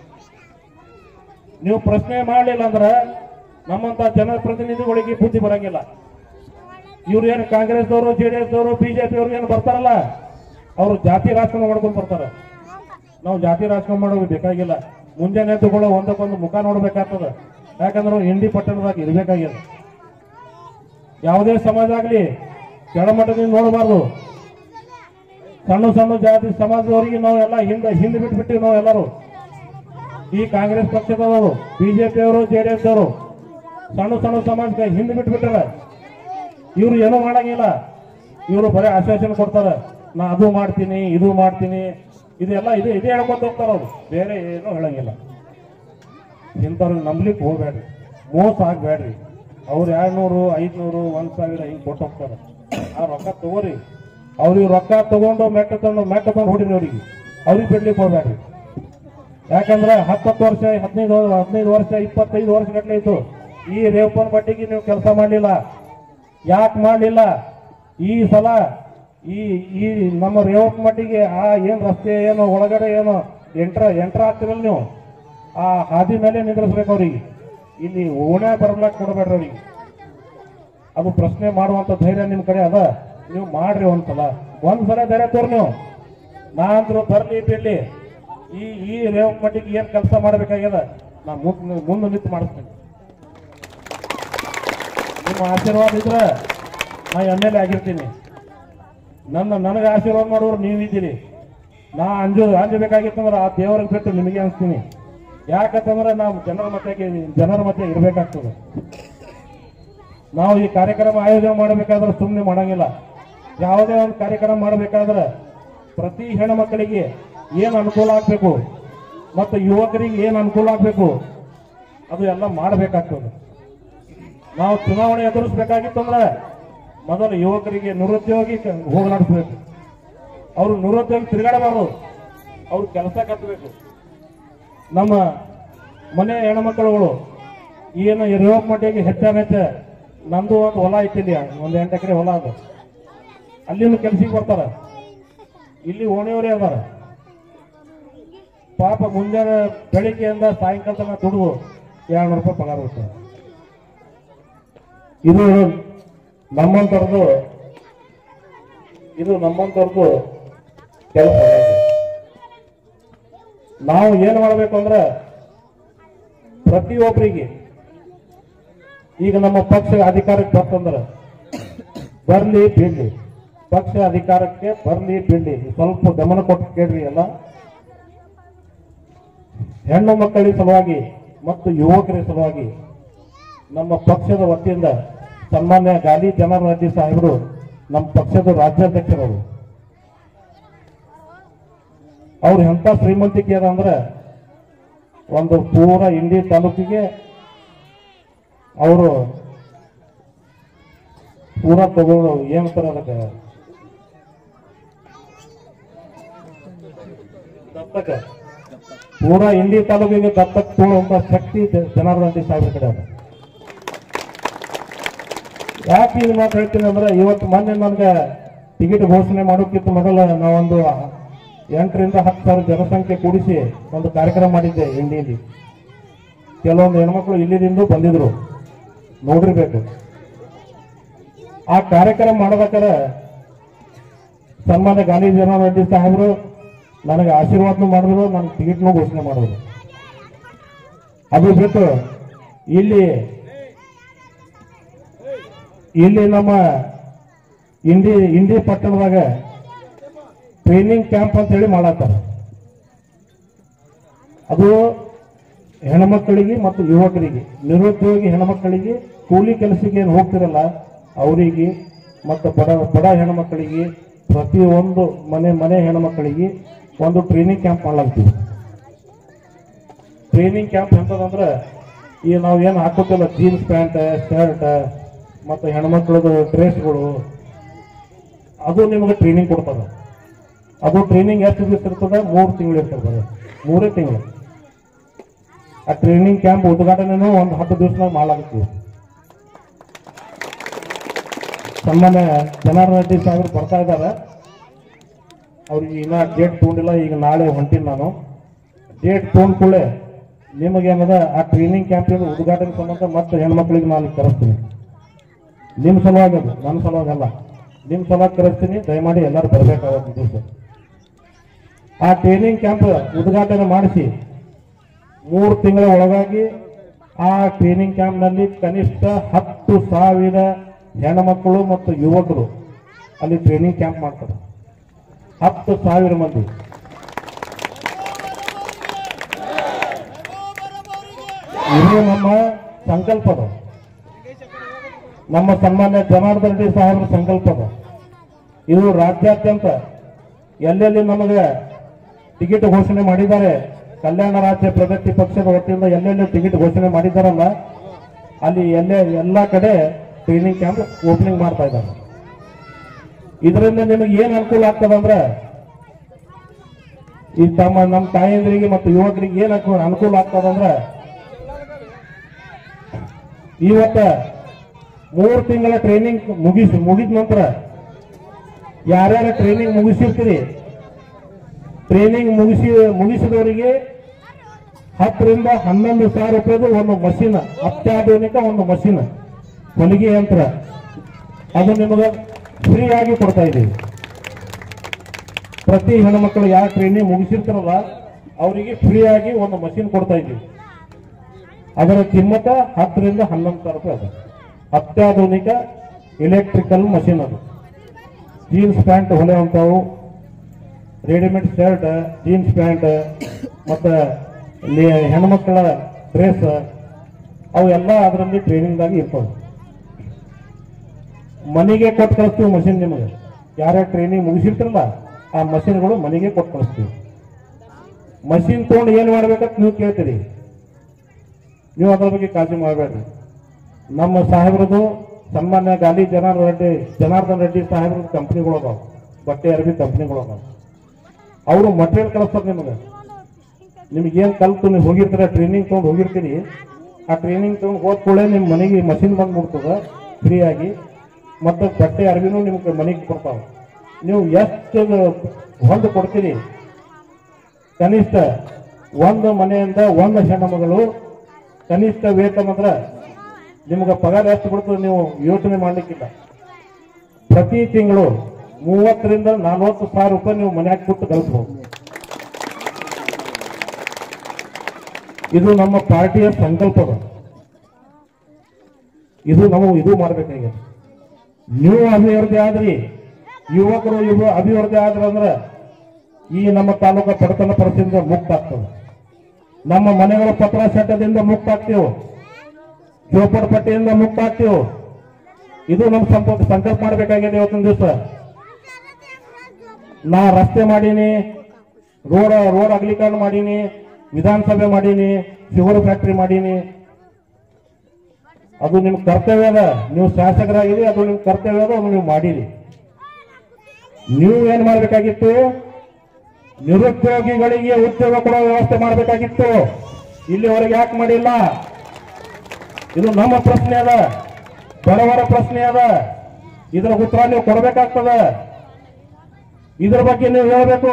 ನೀವು ಪ್ರಶ್ನೆ ಮಾಡಲಿಲ್ಲ ಅಂದ್ರೆ ನಮ್ಮಂತ ಜನಪ್ರತಿನಿಧಿಗಳಿಗೆ ಬುದ್ಧಿ ಬರಂಗಿಲ್ಲ ಇವ್ರು ಏನು ಕಾಂಗ್ರೆಸ್ದವರು ಜೆ ಡಿ ಎಸ್ದವರು ಬಿಜೆಪಿ ಅವ್ರು ಏನು ಬರ್ತಾರಲ್ಲ ಅವರು ಜಾತಿ ರಾಜಕಾರಣ ಮಾಡ್ಕೊಂಡು ಬರ್ತಾರೆ ನಾವು ಜಾತಿ ರಾಜಕಾರಣ ಮಾಡೋದು ಬೇಕಾಗಿಲ್ಲ ಮುಂಜಾನೆ ಎದ್ದುಕೊಳ್ಳೋ ಒಂದಕ್ಕೊಂದು ಮುಖ ನೋಡ್ಬೇಕಾಗ್ತದ ಯಾಕಂದ್ರೆ ಅವ್ರು ಇಂಡಿ ಪಟ್ಟಣದಾಗ ಇರ್ಬೇಕಾಗ್ಯದ ಯಾವುದೇ ಸಮಾಜ ಆಗಲಿ ಕೆಳಮಟ್ಟದಿಂದ ನೋಡಬಾರ್ದು ಸಣ್ಣ ಸಣ್ಣ ಜಾತಿ ಸಮಾಜದವರಿಗೆ ನಾವು ಎಲ್ಲ ಹಿಂದೆ ಹಿಂದೆ ಬಿಟ್ಬಿಟ್ಟಿವಿ ನಾವು ಎಲ್ಲರೂ ಈ ಕಾಂಗ್ರೆಸ್ ಪಕ್ಷದವರು ಬಿಜೆಪಿ ಅವರು ಜೆ ಡಿ ಎಸ್ ಅವರು ಸಣ್ಣ ಸಣ್ಣ ಸಮಾಜಕ್ಕೆ ಹಿಂದೆ ಬಿಟ್ಬಿಟ್ಟಾರ ಇವ್ರು ಏನೂ ಮಾಡಂಗಿಲ್ಲ ಇವರು ಬರೀ ಆಶ್ವಾಸನೆ ಕೊಡ್ತಾರೆ ನಾ ಅದು ಮಾಡ್ತೀನಿ ಇದು ಮಾಡ್ತೀನಿ ಇದೆಲ್ಲ ಇದು ಇದೇ ಹೇಳ್ಕೊಂತ ಹೋಗ್ತಾರ ಅವ್ರು ಬೇರೆ ಏನೂ ಹೇಳಂಗಿಲ್ಲ ಇಂಥವ್ರಿಗೆ ನಂಬ್ಲಿಕ್ಕೆ ಹೋಗ್ಬೇಡ್ರಿ ಮೋಸ ಆಗ್ಬೇಡ್ರಿ ಅವ್ರು ಎರಡ್ನೂರು ಐದ್ನೂರು ಒಂದ್ ಸಾವಿರ ಹಿಂಗ್ ಕೊಟ್ಟು ಹೋಗ್ತಾರೆ ಆ ರೊಕ್ಕ ತಗೋರಿ ಅವ್ರಿಗೆ ರೊಕ್ಕ ತಗೊಂಡು ಮೆಟ್ಟ ತಗೊಂಡು ಮೆಟ್ಟ ತಗೊಂಡು ಹೊಡಿರಿ ಅವ್ರಿಗೆ ಅವ್ರಿಗೆ ಬಿಡ್ಲಿಕ್ಕೆ ಹೋಗ್ಬೇಡ್ರಿ ಯಾಕಂದ್ರೆ ಹತ್ತತ್ತು ವರ್ಷ ಹದಿನೈದು ಹದಿನೈದು ವರ್ಷ ಇಪ್ಪತ್ತೈದು ವರ್ಷ ಗಟ್ಟಲೆ ಇತ್ತು ಈ ರೇವಪ್ಪನ ಬಟ್ಟಿಗೆ ನೀವು ಕೆಲಸ ಮಾಡಲಿಲ್ಲ ಯಾಕೆ ಮಾಡಲಿಲ್ಲ ಈ ಸಲ ಈ ಈ ನಮ್ಮ ರೇವಪ್ಪ ಮಟ್ಟಿಗೆ ಆ ಏನ್ ರಸ್ತೆ ಏನೋ ಒಳಗಡೆ ಏನೋ ಎಂಟ್ರ ಎಂಟ್ರ ಆಗ್ತಿರಲ್ಲ ನೀವು ಆ ಹಾದಿ ಮೇಲೆ ನಿಂದ್ರಿಸ್ಬೇಕು ಅವ್ರಿಗೆ ಇಲ್ಲಿ ಓಣೆ ಬರ್ಲಾಕ್ ಕೊಡಬೇಡ್ರಿ ಅವ್ರಿಗೆ ಅದು ಪ್ರಶ್ನೆ ಮಾಡುವಂತ ಧೈರ್ಯ ನಿಮ್ ಕಡೆ ಅದ ನೀವು ಮಾಡ್ರಿ ಒಂದ್ಸಲ ಒಂದ್ಸಲ ಧೈರ್ಯ ತೋರ್ ನೀವು ನಾ ಅಂದ್ರು ಬರ್ಲಿ ಬಿಡ್ಲಿ ಈ ಈ ರೇವಪ್ಪ ಮಟ್ಟಿಗೆ ಏನ್ ಕೆಲಸ ಮಾಡ್ಬೇಕಾಗ್ಯದ ನಾ ಮುಂದ್ ಮುಂದೆ ನಿಂತು ಮಾಡಿಸ್ತೀನಿ ನಿಮ್ಮ ಆಶೀರ್ವಾದ ಇದ್ರೆ ನಾ ಎಮ್ ಎಲ್ ಎ ಆಗಿರ್ತೀನಿ ನನ್ನ ನನಗೆ ಆಶೀರ್ವಾದ ಮಾಡೋರು ನೀವಿದ್ದೀರಿ ನಾ ಅಂಜು ಅಂಜಬೇಕಾಗಿತ್ತಂದ್ರೆ ಆ ದೇವರಿಗೆ ಬಿಟ್ಟು ನಿಮಗೆ ಅನ್ಸ್ತೀನಿ ಯಾಕಂತಂದ್ರೆ ನಾವು ಜನರ ಮಧ್ಯಕ್ಕೆ ಜನರ ಮಧ್ಯೆ ಇರಬೇಕಾಗ್ತದೆ ನಾವು ಈ ಕಾರ್ಯಕ್ರಮ ಆಯೋಜನೆ ಮಾಡಬೇಕಾದ್ರೆ ಸುಮ್ಮನೆ ಮಾಡಂಗಿಲ್ಲ ಯಾವುದೇ ಒಂದು ಕಾರ್ಯಕ್ರಮ ಮಾಡಬೇಕಾದ್ರೆ ಪ್ರತಿ ಹೆಣ್ಮಕ್ಕಳಿಗೆ ಏನು ಅನುಕೂಲ ಆಗಬೇಕು ಮತ್ತು ಯುವಕರಿಗೆ ಏನು ಅನುಕೂಲ ಆಗಬೇಕು ಅದು ಎಲ್ಲ ಮಾಡಬೇಕಾಗ್ತದೆ ನಾವು ಚುನಾವಣೆ ಎದುರಿಸಬೇಕಾಗಿತ್ತು ಅಂದ್ರೆ ಮೊದಲು ಯುವಕರಿಗೆ ನಿರುದ್ಯೋಗಿ ಕ- ಹೋಗಲಾಡಿಸ್ಬೇಕು ಅವರು ನಿರುದ್ಯೋಗಿ ತಿರುಗಾಡಬಾರ್ದು ಅವ್ರು ಕೆಲಸ ಕಟ್ಟಬೇಕು ನಮ್ಮ ಮನೆ ಹೆಣ್ಮಕ್ಳುಗಳು ಏನು ರೇವಪ್ ಮಟ್ಟಿಗೆ ಹೆಚ್ಚಾನ ಹೆಚ್ಚ ನಂದು ಒಂದು ಹೊಲ ಐತಿ ಇಲ್ಲಿ ಒಂದು ಎಂಟು ಎಕರೆ ಹೊಲ ಅದು ಅಲ್ಲಿಂದ ಕೆಲ್ಸಕ್ಕೆ ಬರ್ತಾರ ಇಲ್ಲಿ ಓಣಿಯವರೇ ಅದಾರ ಪಾಪ ಮುಂಜಾನೆ ಬೆಳಿಗ್ಗೆಯಿಂದ ಸಾಯಂಕಾಲ ತನಕ ದುಡಿದು ಎರಡು ರೂಪಾಯಿ ಪಗಾರ ಬರ್ತಾರೆ ಇದು ನಮ್ಮಂತರದು ಇದು ನಮ್ಮಂತರದು ಕೆಲಸ ನಾವು ಏನು ಮಾಡಬೇಕು ಅಂದ್ರೆ ಪ್ರತಿಯೊಬ್ಬರಿಗೆ ಈಗ ನಮ್ಮ ಪಕ್ಷ ಅಧಿಕಾರಕ್ಕೆ ಬರ್ತಂದ್ರೆ ಬರ್ಲಿ ಬಿಡ್ಲಿ ಪಕ್ಷ ಅಧಿಕಾರಕ್ಕೆ ಬರ್ಲಿ ಬಿಡ್ಲಿ ಸ್ವಲ್ಪ ಗಮನ ಕೊಟ್ಟು ಕೇಳ್ರಿ ಎಲ್ಲ ಹೆಣ್ಣು ಮಕ್ಕಳ ಸಲುವಾಗಿ ಮತ್ತು ಯುವಕರ ಸಲುವಾಗಿ ನಮ್ಮ ಪಕ್ಷದ ವತಿಯಿಂದ ಸನ್ಮಾನ್ಯ ಗಾಲಿ ಜನಾರ್ದನ್ ಸಾಹೇಬರು ನಮ್ಮ ಪಕ್ಷದ ರಾಜ್ಯಾಧ್ಯಕ್ಷರವರು ಅವ್ರು ಎಂತ ಶ್ರೀಮಂತಿಕೆ ಅದ ಅಂದ್ರೆ ಒಂದು ಪೂರ ಇಂಡಿ ತಾಲೂಕಿಗೆ ಅವರು ಪೂರ ತಗೊಂಡು ಏನಂತಾರ ಅದಕ್ಕೆ ದತ್ತಕ ಪೂರಾ ಇಂಡಿ ತಾಲೂಕಿಗೆ ದತ್ತಕ್ ತಗೊಳ್ಳುವಂತ ಶಕ್ತಿ ಜ- ಜನಾರ್ದನ್ ರೆಡ್ಡಿ ಸಾಹೇಬ್ರ ಕಡೆ ಅದ ಯಾಕೆ ಇದು ಮಾತು ಹೇಳ್ತೀನಿ ಅಂದ್ರೆ ಇವತ್ತು ಮೊನ್ನೆ ನನ್ಗೆ ಟಿಕೆಟ್ ಘೋಷಣೆ ಮಾಡೋಕ್ಕಿಂತ ಮೊದಲ ನಾವೊಂದು ಎಂಟರಿಂದ ಹತ್ತು ಸಾವಿರ ಜನಸಂಖ್ಯೆ ಕೂಡಿಸಿ ಒಂದು ಕಾರ್ಯಕ್ರಮ ಮಾಡಿದ್ದೆ ಇಂಡಿಯಲ್ಲಿ ಕೆಲವೊಂದು ಹೆಣ್ಮಕ್ಳು ಇಲ್ಲಿದಿಂದ ಬಂದಿದ್ರು ನೋಡಿರ್ಬೇಕು ಆ ಕಾರ್ಯಕ್ರಮ ಮಾಡ್ಬೇಕಾದ್ರೆ ಸನ್ಮಾನ್ಯ ಗಾಂಧಿ ಜನಾರ್ದನ್ ರೆಡ್ಡಿ ಸಾಹೇಬರು ನನಗೆ ಆಶೀರ್ವಾದನೂ ಮಾಡಿದ್ರು ನನಗೆ ಟಿಕೆಟ್ನೂ ಘೋಷಣೆ ಮಾಡಿದ್ರು ಅದು ಬಿಟ್ಟು ಇಲ್ಲಿ ಇಲ್ಲಿ ನಮ್ಮ ಇಂಡಿ ಇಂಡಿ ಪಟ್ಟಣದಾಗ ಟ್ರೈನಿಂಗ್ ಕ್ಯಾಂಪ್ ಅಂತ ಹೇಳಿ ಮಾಡತ್ತಾರ ಅದು ಹೆಣ್ಮಕ್ಕಳಿಗೆ ಮತ್ತು ಯುವಕರಿಗೆ ನಿರುದ್ಯೋಗಿ ಹೆಣ್ಮಕ್ಕಳಿಗೆ ಕೂಲಿ ಕೆಲಸಕ್ಕೆ ಏನು ಹೋಗ್ತಿರಲ್ಲ ಅವರಿಗೆ ಮತ್ತು ಬಡ ಬಡ ಹೆಣ್ಮಕ್ಕಳಿಗೆ ಪ್ರತಿಯೊಂದು ಮನೆ ಮನೆ ಹೆಣ್ಮಕ್ಕಳಿಗೆ ಒಂದು ಟ್ರೈನಿಂಗ್ ಕ್ಯಾಂಪ್ ಮಾಡ್ಲಾಗ್ತೀವಿ ಟ್ರೈನಿಂಗ್ ಕ್ಯಾಂಪ್ ಎಂತದಂದ್ರೆ ಈ ನಾವು ಏನು ಹಾಕೋತಿಲ್ಲ ಜೀನ್ಸ್ ಪ್ಯಾಂಟ್ ಶರ್ಟ್ ಮತ್ತು ಹೆಣ್ಮಕ್ಳದು ಡ್ರೆಸ್ಗಳು ಅದು ನಿಮಗೆ ಟ್ರೈನಿಂಗ್ ಕೊಡ್ತದೆ ಅದು ಟ್ರೈನಿಂಗ್ ಎಷ್ಟು ದಿವಸ ಇರ್ತದೆ ಮೂರು ತಿಂಗಳು ಇರ್ತದೆ ಬರೀ ಮೂರೇ ತಿಂಗಳು ಆ ಟ್ರೈನಿಂಗ್ ಕ್ಯಾಂಪ್ ಉದ್ಘಾಟನೆನೂ ಒಂದು ಹತ್ತು ದಿವಸನಾಗ ಮಾಡಲಾಗ್ತೀವಿ ಸನ್ಮಾನ್ಯ ಜನಾರ್ದನ್ ರೆಡ್ಡಿ ಸಾಹೇಬರು ಬರ್ತಾ ಇದ್ದಾರೆ ಅವ್ರಿಗೆ ಇನ್ನ ಡೇಟ್ ತಗೊಂಡಿಲ್ಲ ಈಗ ನಾಳೆ ಹೊಂಟೀನಿ ನಾನು ಡೇಟ್ ತೊಗೊಂಡ್ ಕೂಡಲೇ ನಿಮಗೇನದ ಆ ಟ್ರೈನಿಂಗ್ ಕ್ಯಾಂಪಿನ ಉದ್ಘಾಟನೆ ಸಂಬಂಧ ಮತ್ತೆ ಹೆಣ್ಮಕ್ಳಿಗೆ ನಾನು ಕರೆಸ್ತೀನಿ ನಿಮ್ಮ ಸಲುವಾಗಿ ಅದು ನನ್ನ ಸಲುವಾಗಿ ಅಲ್ಲ ನಿಮ್ಮ ಸಲುವಾಗಿ ಕರೆಸ್ತೀನಿ ದಯಮಾಡಿ ಎಲ್ಲರೂ ಬರಬೇಕಾಗುತ್ತೆ ದಿವಸ ಆ ಟ್ರೈನಿಂಗ್ ಕ್ಯಾಂಪ್ ಉದ್ಘಾಟನೆ ಮಾಡಿಸಿ ಮೂರು ತಿಂಗಳ ಒಳಗಾಗಿ ಆ ಟ್ರೈನಿಂಗ್ ಕ್ಯಾಂಪ್ನಲ್ಲಿ ಕನಿಷ್ಠ ಹತ್ತು ಸಾವಿರ ಹೆಣ್ಮಕ್ಕಳು ಮತ್ತು ಯುವಕರು ಅಲ್ಲಿ ಟ್ರೈನಿಂಗ್ ಕ್ಯಾಂಪ್ ಮಾಡ್ತಾರೆ ಹತ್ತು ಸಾವಿರ ಮಂದಿ ಇದು ನಮ್ಮ ಸಂಕಲ್ಪದ ನಮ್ಮ ಸನ್ಮಾನ್ಯ ಜನಾರ್ದನ್ ರೆಡ್ಡಿ ಸಾಹೇಬರ ಸಂಕಲ್ಪದ ಇದು ರಾಜ್ಯಾದ್ಯಂತ ಎಲ್ಲೆಲ್ಲಿ ನಮಗೆ ಟಿಕೆಟ್ ಘೋಷಣೆ ಮಾಡಿದ್ದಾರೆ ಕಲ್ಯಾಣ ರಾಜ್ಯ ಪ್ರಗತಿ ಪಕ್ಷದ ವತಿಯಿಂದ ಎಲ್ಲೆಲ್ಲಿ ಟಿಕೆಟ್ ಘೋಷಣೆ ಮಾಡಿದ್ದಾರಲ್ಲ ಅಲ್ಲಿ ಎಲ್ಲೇ ಎಲ್ಲ ಕಡೆ ಟ್ರೈನಿಂಗ್ ಕ್ಯಾಂಪ್ ಓಪನಿಂಗ್ ಮಾಡ್ತಾ ಇದ್ದಾರೆ ಇದರಿಂದ ನಿಮಗೆ ಏನ್ ಅನುಕೂಲ ಆಗ್ತದೆ ಅಂದ್ರೆ ಈ ತಮ್ಮ ನಮ್ಮ ತಾಯಂದ್ರಿಗೆ ಮತ್ತು ಯುವಕರಿಗೆ ಏನ್ ಅನುಕೂಲ- ಅನುಕೂಲ ಆಗ್ತದೆ ಅಂದ್ರೆ ಇವತ್ತ ಮೂರು ತಿಂಗಳ ಟ್ರೈನಿಂಗ್ ಮುಗಿಸಿ ಮುಗಿದ ನಂತರ ಯಾರ್ಯಾರ ಟ್ರೈನಿಂಗ್ ಮುಗಿಸಿರ್ತೀರಿ ಟ್ರೈನಿಂಗ್ ಮುಗಿಸಿ ಮುಗಿಸಿದವರಿಗೆ ಹತ್ತರಿಂದ ಹನ್ನೊಂದು ಸಾವಿರ ರೂಪಾಯಿದು ಒಂದು ಮಷೀನ್ ಅತ್ಯಾಧುನಿಕ ಒಂದು ಮಷೀನ್ ಹೊಲಿಗೆ ಯಂತ್ರ ಅದು ನಿಮಗೆ ಫ್ರೀ ಆಗಿ ಕೊಡ್ತಾ ಇದ್ದೀವಿ ಪ್ರತಿ ಹೆಣ್ಮಕ್ಳು ಯಾರು ಟ್ರೈನಿಂಗ್ ಮುಗಿಸಿರ್ತಾರಲ್ಲ ಅವರಿಗೆ ಫ್ರೀ ಆಗಿ ಒಂದು ಮಷೀನ್ ಕೊಡ್ತಾ ಇದ್ದೀವಿ ಅದರ ಕಿಮ್ಮತ್ತ ಹತ್ತರಿಂದ ಹನ್ನೊಂದು ಸಾವಿರ ರೂಪಾಯಿ ಅದು ಅತ್ಯಾಧುನಿಕ ಇಲೆಕ್ಟ್ರಿಕಲ್ ಮಷೀನ್ ಅದು ಜೀನ್ಸ್ ಪ್ಯಾಂಟ್ ಹೊಲೆಯುವಂಥವು ರೆಡಿಮೇಡ್ ಶರ್ಟ್ ಜೀನ್ಸ್ ಪ್ಯಾಂಟ್ ಮತ್ತು ಹೆಣ್ಮಕ್ಳ ಡ್ರೆಸ್ ಅವು ಎಲ್ಲ ಅದರಲ್ಲಿ ಟ್ರೈನಿಂಗ್ದಾಗಿ ಇರ್ತವೆ ಮನೆಗೆ ಕೊಟ್ಟು ಕಳಿಸ್ತೀವಿ ಮಷಿನ್ ನಿಮಗೆ ಯಾರ್ಯಾರು ಟ್ರೈನಿಂಗ್ ಮುಗಿಸಿರ್ತಿರಲ್ಲ ಆ ಮಷಿನ್ಗಳು ಮನೆಗೆ ಕೊಟ್ಟು ಕಳಿಸ್ತೀವಿ ಮಷಿನ್ ತೊಗೊಂಡು ಏನು ಮಾಡ್ಬೇಕಂತ ನೀವು ಕೇಳ್ತೀರಿ ನೀವು ಅದ್ರ ಬಗ್ಗೆ ಕಾಳಜಿ ಮಾಡಬೇಡ್ರಿ ನಮ್ಮ ಸಾಹೇಬ್ರದು ಸನ್ಮಾನ್ಯ ಗಾಂಧಿ ಜನಾರ್ದನ್ ರೆಡ್ಡಿ ಜನಾರ್ದನ್ ರೆಡ್ಡಿ ಸಾಹೇಬ್ರದ್ದು ಕಂಪ್ನಿಗಳು ಅದಾವ ಬಟ್ಟೆ ಅರಬಿ ಕಂಪ್ನಿಗಳು ಅದಾವ ಅವರು ಮಟೀರಿಯಲ್ ಕಳಿಸ್ತಾರೆ ನಿಮಗೆ ನಿಮ್ಗೆ ಏನು ಕಲ್ತು ನೀವು ಹೋಗಿರ್ತೀರ ಟ್ರೈನಿಂಗ್ ತೊಗೊಂಡು ಹೋಗಿರ್ತೀರಿ ಆ ಟ್ರೈನಿಂಗ್ ತೊಗೊಂಡು ಹೋದ ಕೂಡಲೇ ನಿಮ್ಮ ಮನೆಗೆ ಮಷಿನ್ ಬಂದು ಮುಡ್ತದ ಫ್ರೀಯಾಗಿ ಮತ್ತು ಬಟ್ಟೆ ಅರಬಿನೂ ನಿಮ್ಗೆ ಮನೆಗೆ ಕೊಡ್ತಾವೆ ನೀವು ಎಷ್ಟು ಹೊಂದು ಕೊಡ್ತೀರಿ ಕನಿಷ್ಠ ಒಂದು ಮನೆಯಿಂದ ಒಂದು ಹೆಣ್ಣು ಮಗಳು ಕನಿಷ್ಠ ವೇತನ ಅಂದ್ರೆ ನಿಮ್ಗೆ ಪಗಾರ ಎಷ್ಟು ಕೊಡ್ತದೆ ನೀವು ಯೋಚನೆ ಮಾಡ್ಲಿಕ್ಕಿಲ್ಲ ಪ್ರತಿ ತಿಂಗಳು ಮೂವತ್ತರಿಂದ ನಲವತ್ತು ಸಾವಿರ ರೂಪಾಯಿ ನೀವು ಮನ್ಯಾಗ ಕೊಟ್ಟು ಗಳಿಸ್ಬೋದು ಇದು ನಮ್ಮ ಪಾರ್ಟಿಯ ಸಂಕಲ್ಪದ ಇದು ನಾವು ಇದು ಮಾಡ್ಬೇಕಾಗಿದೆ ನೀವು ಅಭಿವೃದ್ಧಿ ಆದ್ರಿ ಯುವಕರು ಯುವ ಅಭಿವೃದ್ಧಿ ಆದ್ರ ಅಂದ್ರೆ ಈ ನಮ್ಮ ತಾಲೂಕು ಬಡತನ ಪರಿಸ್ಥಿತಿಯಿಂದ ಮುಕ್ತ ಆಗ್ತದೆ ನಮ್ಮ ಮನೆಗಳ ಪತ್ರ ಚಟ್ಟದಿಂದ ಮುಕ್ತ ಆಗ್ತೇವೆ ಜೋಪಡಪಟ್ಟಿಯಿಂದ ಮುಕ್ತ ಆಗ್ತೇವೆ ಇದು ನಮ್ಮ ಸಂಪ ಸಂಕಲ್ಪ ಮಾಡಬೇಕಾಗಿದೆ ಇವತ್ತಿನ ದಿವಸ ನಾ ರಸ್ತೆ ಮಾಡೀನಿ ರೋಡ್ ರೋಡ್ ಅಗಲೀಕರಣ ಮಾಡೀನಿ ವಿಧಾನಸಭೆ ಮಾಡೀನಿ ಶುಗರ್ ಫ್ಯಾಕ್ಟರಿ ಮಾಡೀನಿ ಅದು ನಿಮ್ ಕರ್ತವ್ಯ ಅದ ನೀವು ಶಾಸಕರಾಗಿರಿ ಅದು ನಿಮ್ ಕರ್ತವ್ಯ ಅದ ಅದು ನೀವು ಮಾಡಿರಿ ನೀವು ಏನ್ ಮಾಡ್ಬೇಕಾಗಿತ್ತು ನಿರುದ್ಯೋಗಿಗಳಿಗೆ ಉದ್ಯೋಗ ಕೊಡೋ ವ್ಯವಸ್ಥೆ ಮಾಡಬೇಕಾಗಿತ್ತು ಇಲ್ಲಿವರೆಗೆ ಯಾಕೆ ಮಾಡಿಲ್ಲ ಇದು ನಮ್ಮ ಪ್ರಶ್ನೆ ಅದ ಬಡವರ ಪ್ರಶ್ನೆ ಅದ ಇದರ ಉತ್ತರ ನೀವು ಕೊಡಬೇಕಾಗ್ತದ ಇದ್ರ ಬಗ್ಗೆ ನೀವು ಹೇಳಬೇಕು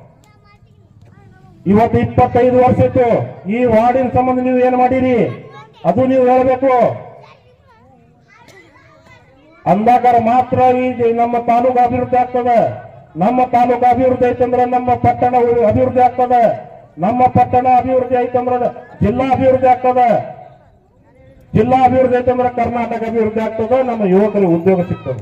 ಇವತ್ತು ಇಪ್ಪತ್ತೈದು ವರ್ಷ ಇತ್ತು ಈ ವಾರ್ಡಿನ ಸಂಬಂಧ ನೀವು ಏನ್ ಮಾಡಿರಿ ಅದು ನೀವು ಹೇಳಬೇಕು ಅಂದಾಕಾರ ಮಾತ್ರ ಈ ನಮ್ಮ ತಾಲೂಕು ಅಭಿವೃದ್ಧಿ ಆಗ್ತದೆ ನಮ್ಮ ತಾಲೂಕು ಅಭಿವೃದ್ಧಿ ಐತಂದ್ರೆ ನಮ್ಮ ಪಟ್ಟಣ ಅಭಿವೃದ್ಧಿ ಆಗ್ತದೆ ನಮ್ಮ ಪಟ್ಟಣ ಅಭಿವೃದ್ಧಿ ಐತಂದ್ರೆ ಜಿಲ್ಲಾ ಅಭಿವೃದ್ಧಿ ಆಗ್ತದೆ ಜಿಲ್ಲಾ ಅಭಿವೃದ್ಧಿ ಐತಂದ್ರೆ ಕರ್ನಾಟಕ ಅಭಿವೃದ್ಧಿ ಆಗ್ತದೆ ನಮ್ಮ ಯುವಕರಿಗೆ ಉದ್ಯೋಗ ಸಿಗ್ತದೆ